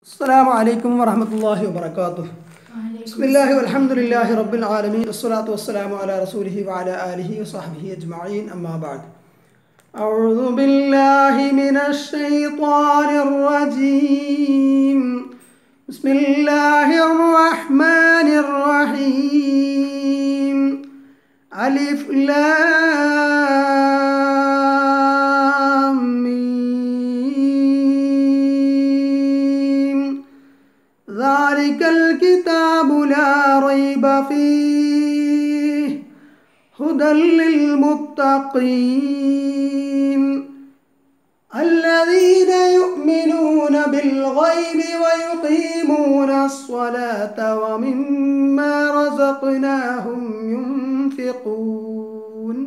السلام عليكم ورحمة الله وبركاته بسم الله والحمد لله رب العالمين والصلاة والسلام على رسوله وعلى آله وصحبه أجمعين أما بعد أعوذ بالله من الشيطان الرجيم بسم الله الرحمن الرحيم ألف لام ميم ذلك الكتاب لا ريب فيه هدى للمتقين الذين يؤمنون بالغيب ويقيمون الصلاة ومما رزقناهم ينفقون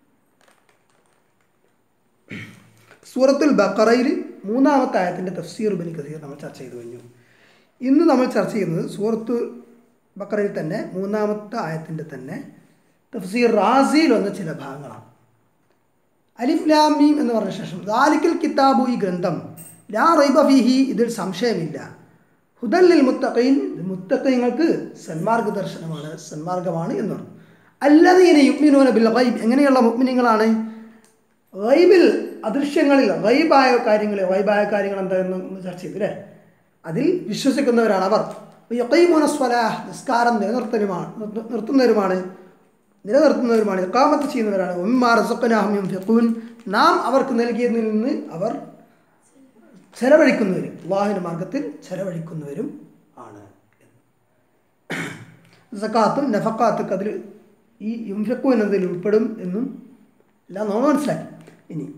സൂറത്തുൽ ബക്കറയിൽ മൂന്നാമത്തെ ആയത്തിൻ്റെ തഫ്സീർ ബിൻ കസീർ നമ്മൾ ചർച്ച ചെയ്തു കഴിഞ്ഞു ഇന്ന് നമ്മൾ ചർച്ച ചെയ്യുന്നത് സൂറത്ത് ബക്കറയിൽ തന്നെ മൂന്നാമത്തെ ആയത്തിൻ്റെ തന്നെ തഫ്സീർ റാസിയിൽ വന്ന ചില ഭാഗങ്ങളാണ് അലിഫ് ലാമീം എന്ന് പറഞ്ഞ ശേഷം ദാലിക്കൽ കിതാബു ഈ ഗ്രന്ഥം ലാ റൈബ ഫീഹി ഇതിൽ സംശയമില്ല ഹുദല്ലിൽ മുത്തഖീൻ ഇത് മുത്തഖീങ്ങൾക്ക് സന്മാർഗ ദർശനമാണ് സന്മാർഗമാണ് എന്ന് പറഞ്ഞു അല്ലതീന യുഗ്മിനൂന ബിൽ ഗൈബ് എങ്ങനെയുള്ള മുഗ്മിനിങ്ങളാണ് ഗൈബിൽ അദൃശ്യങ്ങളിൽ ഗൈബായ കാര്യങ്ങൾ ഗൈബായ കാര്യങ്ങൾ എന്താണെന്ന് ഒന്ന് ചർച്ച ചെയ്തു അല്ലേ അതിൽ വിശ്വസിക്കുന്നവരാണ് അവർ യക്കൈമോന സ്വലാഹ് നിസ്കാരം നിലനിർത്തലുമാണ് നിർത്ത- നിർത്തുന്നവരുമാണ് നിലനിർത്തുന്നവരുമാണ് ഇക്കാമത്ത് ചെയ്യുന്നവരാണ് ഉമ്മാർ റസഖനാഹും ഫിഖൂൻ നാം അവർക്ക് നൽകിയതിൽ നിന്ന് അവർ ചെലവഴിക്കുന്നവരും അള്ളാഹുവിൻ്റെ മാർഗത്തിൽ ചെലവഴിക്കുന്നവരും ആണ് സക്കാത്തും നഫക്കാത്തൊക്കെ അതിൽ ഈ യുംഫക്കു എന്നതിൽ ഉൾപ്പെടും എന്നും എല്ലാം നമ്മൾ മനസ്സിലാക്കി ഇനി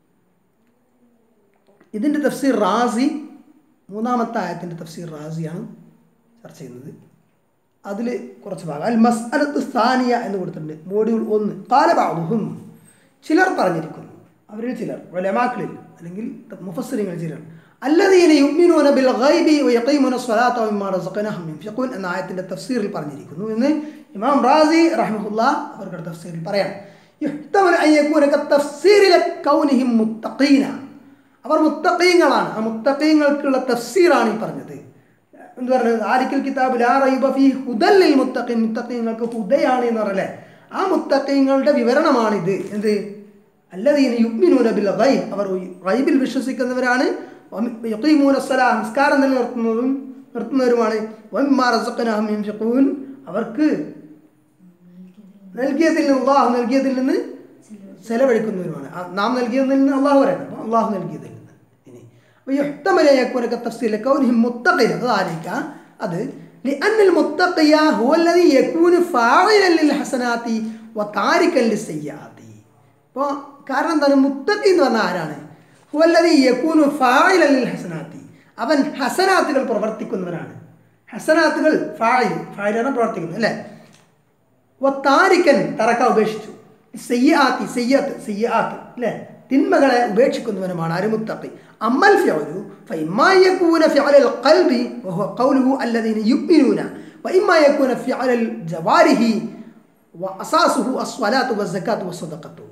ഇതിൻ്റെ തഫ്സീർ റാസി മൂന്നാമത്തെ ആയത്തിൻ്റെ തഫ്സീർ റാസിയാണ് ചർച്ച ചെയ്യുന്നത് അതിൽ കുറച്ച് ഭാഗം അൽ മസ്അലത്ത് സ്ഥാനിയ എന്ന് കൊടുത്തിട്ടുണ്ട് മോഡ്യൂൾ ഒന്ന് കാലബാഹും ചിലർ പറഞ്ഞിരിക്കുന്നു അവരിൽ ചിലർ വലമാക്കളിൽ അല്ലെങ്കിൽ മുഫസ്സിരിങ്ങളിൽ ചിലർ അല്ലദീന യുഗ്മിനൂന ബിൽ ഗൈബി വയഖീമുന സ്വലാത്ത വമിമ്മാ റസഖനാഹും യുൻഫിഖൂൻ എന്ന ആയത്തിൻ്റെ തഫ്സീറിൽ പറഞ്ഞിരിക്കുന്നു എന്ന് ഇമാം റാസി റഹ്മഹുല്ല അവരുടെ തഫ്സീറിൽ പറയാം യുഹ്തമൽ അൻ യകൂന കത്തഫ്സീരില കൗനിഹിം മുത്തഖീന അവർ മുത്തഖീങ്ങളാണ് ആ മുത്തഖീങ്ങൾക്കുള്ള തഫ്സീറാണ് ഈ പറഞ്ഞത് എന്ത് പറയുന്നത് ആലിക്കൽ കിതാബ് ലാ റൈബ ഫീ ഹുദല്ലിൽ മുത്തഖീൻ മുത്തഖീങ്ങൾക്ക് ഹുദയാണ് എന്ന് പറഞ്ഞല്ലേ ആ മുത്തഖീങ്ങളുടെ വിവരണമാണിത് എന്ത് അല്ലദീന യുഗ്മിനൂന ബിൽ ഗൈബ് അവർ ഗൈബിൽ വിശ്വസിക്കുന്നവരാണ് വമി- യഖീമൂന സ്വലാഹ് നിസ്കാരം നിലനിർത്തുന്നതും നിർത്തുന്നവരുമാണ് വമിമ്മാ റസഖനാഹും യുൻഫിഖൂൻ അവർക്ക് നൽകിയതിൽ നിന്ന് അള്ളാഹു നൽകിയതിൽ നിന്ന് ചെലവഴിക്കുന്നവരുമാണ് ആ നാം നൽകിയതിൽ നിന്ന് അള്ളാഹു പറയണം അപ്പോൾ അള്ളാഹു നൽകിയതിൽ നിന്ന് ഇനി അപ്പോൾ يحتمل أن يكون كالتفسير لكونهم متقين ذلك അത് لأن المتقي هو الذي يكون فاعلا للحسنات وتاركا للسيئات അപ്പോൾ കാരണം എന്താണ് മുത്തഖി എന്ന് പറഞ്ഞാൽ ആരാണ് هو الذي يكون فاعلا للحسنات അവൻ ഹസനാത്തുകൾ പ്രവർത്തിക്കുന്നവനാണ് ഹസനാത്തുകൾ ഫായിൽ ഫായിലാണ് പ്രവർത്തിക്കുന്നത് അല്ലേ വത്താരിക്കൻ തറക്ക ഉപേക്ഷിച്ചു സെയ്യാത്തി സെയ്യാത്ത് സെയ്യാത്ത് അല്ലേ തിന്മകളെ ഉപേക്ഷിക്കുന്നവനുമാണ് അരുമുത്തഖി അമ്മൽ ഫിഅലു ഫഇമ്മാ യകൂന ഫിഅലൽ ഖൽബി വഹുവ ഖൗലുഹു അല്ലദീന യുഅ്മിനൂന വഇമ്മാ യകൂന ഫിഅലൽ ജവാരിഹി വഅസാസുഹു അസ്സലാത്തു വസ്സകാത്തു വസ്സദഖത്തു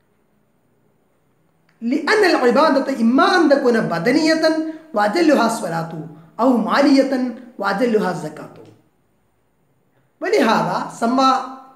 لأن العبادة إما أن تكون بدنية وأجلها الصلاة أو مالية وأجلها الزكاة ولهذا سمى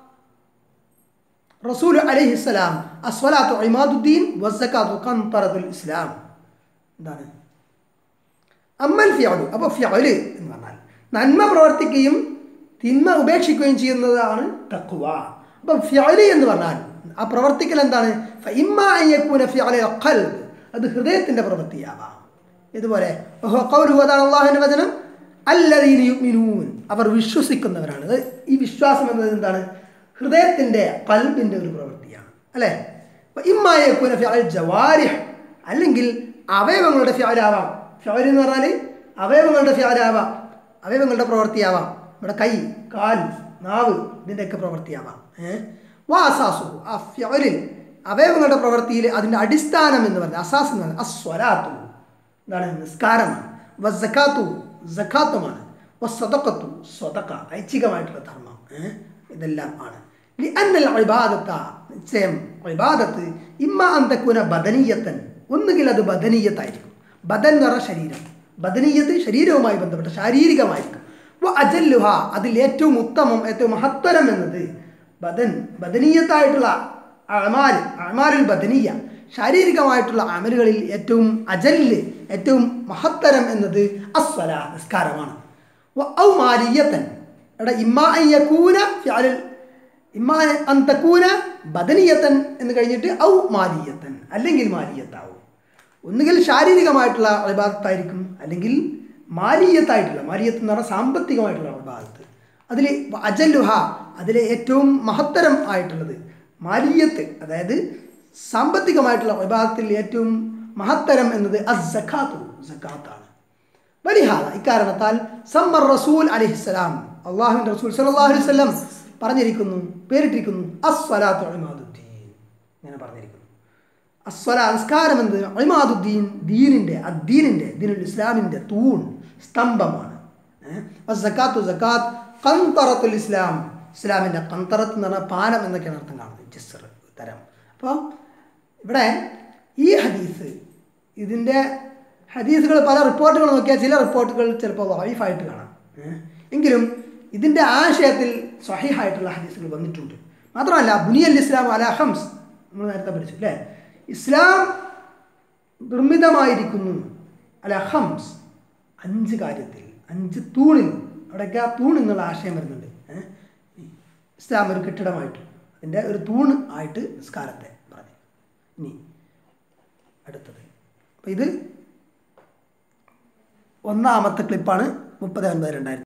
رسول عليه السلام الصلاة عماد الدين والزكاة قنطرة الإسلام എന്താണ് അമ്മൽ ഫിയാലു അപ്പോൾ ഫിയാല് എന്ന് പറഞ്ഞാൽ നന്മ പ്രവർത്തിക്കുകയും തിന്മ ഉപേക്ഷിക്കുകയും ചെയ്യുന്നതാണ് തക്കുവ അപ്പം ഫിയാല് എന്ന് പറഞ്ഞാൽ ആ പ്രവർത്തിക്കൽ എന്താണ് ഫഇമ്മാ അൻ യകൂന ഫിഅല ഖൽബ് അത് ഹൃദയത്തിൻ്റെ പ്രവൃത്തിയാവാം ഇതുപോലെ വഹുവ ഖൗലുഹു അതാണ് അള്ളാഹുവിൻ്റെ വചനം അല്ലദീന യുഅ്മിനൂൻ അവർ വിശ്വസിക്കുന്നവരാണ് അത് ഈ വിശ്വാസം എന്നത് എന്താണ് ഹൃദയത്തിൻ്റെ കൽബിൻ്റെ ഒരു പ്രവൃത്തിയാണ് അല്ലേ ഇമ്മായ യകൂന ഫിഅൽ ജവാരിഹ് അല്ലെങ്കിൽ അവയവങ്ങളുടെ ഫിഅലാവാം ഫിഅൽ എന്ന് പറഞ്ഞാൽ അവയവങ്ങളുടെ ഫിഅലാവാം അവയവങ്ങളുടെ പ്രവൃത്തിയാവാം നമ്മുടെ കൈ കാൽ നാവ് ഇതിൻ്റെയൊക്കെ പ്രവൃത്തിയാവാം ഏഹ് വാസാസു ആ ഫിഅലിൽ അവയവങ്ങളുടെ പ്രവൃത്തിയിൽ അതിൻ്റെ അടിസ്ഥാനം എന്ന് പറഞ്ഞാൽ അസാസ് എന്ന് പറഞ്ഞാൽ അസ്വലാത്തു എന്താണ് നിസ്കാരമാണ് വസക്കാത്തു സഖാത്തുമാണ് വസതക്കത്തു സ്വതക്ക ഐച്ഛികമായിട്ടുള്ള ധർമ്മം ഏഹ് ഇതെല്ലാം ആണ് ലിഅന്നൽ ഇബാദത്ത നിശ്ചയം ഇബാദത്ത് ഇമ്മ അന്തക്കുന ബദനീയത്തൻ ഒന്നുകിൽ അത് ബദനീയത്തായിരിക്കും ബദൻ എന്ന് പറഞ്ഞ ശരീരം ബദനീയത്ത് ശരീരവുമായി ബന്ധപ്പെട്ട ശാരീരികമായിരിക്കും വ അജല്ലുഹ അതിൽ ഏറ്റവും ഉത്തമം ഏറ്റവും മഹത്തരം എന്നത് ബദൻ ബദനീയത്തായിട്ടുള്ള അമാൽ അമാലുൽ ബദനീയ ശാരീരികമായിട്ടുള്ള അമലുകളിൽ ഏറ്റവും അജല്ല് ഏറ്റവും മഹത്തരം എന്നത് അസ്വല നിസ്കാരമാണ് വ ഔ മാലിയത്തൻ എടാ ഇമ്മാ അൻ യകൂന ഫിഅലുൽ ഇമ്മാ അൻ തകൂന ബദനീയത്തൻ എന്ന് കഴിഞ്ഞിട്ട് ഔ മാലിയത്തൻ അല്ലെങ്കിൽ മാലിയത്താവും ഒന്നുകിൽ ശാരീരികമായിട്ടുള്ള അഭിഭാഗത്തായിരിക്കും അല്ലെങ്കിൽ മാലിയത്തായിട്ടുള്ള മാലിയത്ത് എന്ന് പറഞ്ഞാൽ സാമ്പത്തികമായിട്ടുള്ള അഭിഭാഗത്ത് അതിൽ അജല്ലുഹ അതിലെ ഏറ്റവും മഹത്തരം ആയിട്ടുള്ളത് മാലിയത്ത് അതായത് സാമ്പത്തികമായിട്ടുള്ള വിഭാഗത്തിൽ ഏറ്റവും മഹത്തരം എന്നത് അസഖാത്തു സക്കാത്താണ് വലിഹാദ ഇക്കാരണത്താൽ സമ്മർ റസൂൽ അലിഹിസ്സലാം അള്ളാഹുവിൻ്റെ റസൂൽ സല്ലല്ലാഹു അലൈഹി വസല്ലം പറഞ്ഞിരിക്കുന്നു പേരിട്ടിരിക്കുന്നു അസ്വലാത്തു ഇമാദുദ്ദീൻ ഇങ്ങനെ പറഞ്ഞിരിക്കുന്നു അസ്വല സംസ്കാരം എന്നത് ഇമാദുദ്ദീൻ ദീനിൻ്റെ അദ്ദീനിൻ്റെ ദീനുൽ ഇസ്ലാമിൻ്റെ തൂൺ സ്തംഭമാണ് സക്കാത്തു സക്കാത്ത് കന്തറത്തുൽ ഇസ്ലാം ഇസ്ലാമിൻ്റെ കന്തറത്ത് എന്ന് പറഞ്ഞാൽ പാനം എന്നൊക്കെയാണ് അർത്ഥം കാണുന്നത് ജിസർ തരം അപ്പോൾ ഇവിടെ ഈ ഹദീസ് ഇതിൻ്റെ ഹദീസുകൾ പല റിപ്പോർട്ടുകൾ നോക്കിയാൽ ചില റിപ്പോർട്ടുകൾ ചിലപ്പോൾ വൈഫായിട്ട് കാണാം ഏ? എങ്കിലും ഇതിൻ്റെ ആശയത്തിൽ സ്വഹീഹായിട്ടുള്ള ഹദീസുകൾ വന്നിട്ടുണ്ട് മാത്രമല്ല ബുനിയൽ ഇസ്ലാം അല ഹംസ് നമ്മൾ നേരത്തെ പഠിച്ചു അല്ലേ ഇസ്ലാം നിർമ്മിതമായിരിക്കുന്നു അല ഹംസ് അഞ്ച് കാര്യത്തിൽ അഞ്ച് തൂണിൽ അവിടെയൊക്കെ ആ തൂൺ എന്നുള്ള ആശയം വരുന്നുണ്ട് ഏ? ഇസ്ലാം ഒരു കെട്ടിടമായിട്ട് അതിൻ്റെ ഒരു തൂണ് ആയിട്ട് നിസ്കാരത്തെ പറഞ്ഞു ഇനി അടുത്തത് അപ്പോൾ ഇത് ഒന്നാമത്തെ ക്ലിപ്പാണ് മുപ്പത് ഒൻപത് രണ്ടായിരത്തി